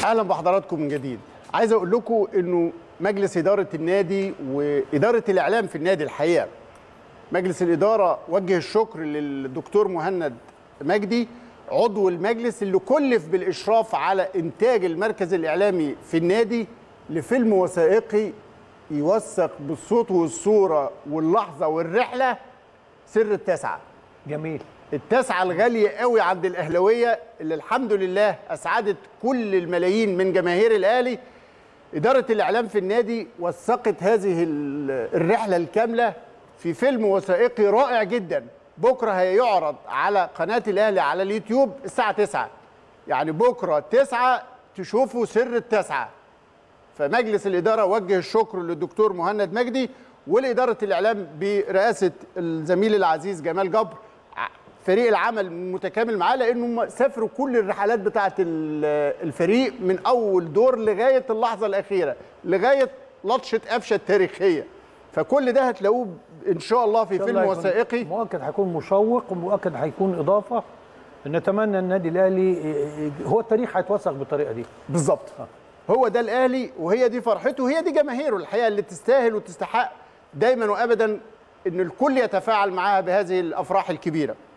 اهلا بحضراتكم من جديد عايز اقول لكم انه مجلس اداره النادي واداره الاعلام في النادي الحقيقه مجلس الاداره وجه الشكر للدكتور مهند مجدي عضو المجلس اللي كلف بالاشراف على انتاج المركز الاعلامي في النادي لفيلم وثائقي يوثق بالصوت والصوره واللحظه والرحله سر التاسعه جميل التاسعه الغاليه قوي عند الاهلاويه اللي الحمد لله اسعدت كل الملايين من جماهير الاهلي اداره الاعلام في النادي وثقت هذه ال- الرحله الكامله في فيلم وثائقي رائع جدا بكره هيعرض على قناه الاهلي على اليوتيوب الساعه 9 يعني بكره 9 تشوفوا سر التاسعه فمجلس الإدارة وجه الشكر للدكتور مهند مجدي ولإدارة الإعلام برئاسة الزميل العزيز جمال جبر ع- فريق العمل متكامل معاه لأنهم سافروا كل الرحلات بتاعة ال- الفريق من أول دور لغاية اللحظة الأخيرة لغاية لطشة قفشة التاريخية فكل ده هتلاقوه إن شاء الله في إن شاء فيلم الله هيكون- وثائقي مؤكد هيكون مشوق ومؤكد هيكون اضافه نتمنى النادي الاهلي هو التاريخ هيتوثق بالطريقه دي بالظبط هو ده الاهلي وهي دي فرحته وهي دي جماهيره الحقيقه اللي تستاهل وتستحق دايما وابدا ان الكل يتفاعل معاها بهذه الافراح الكبيره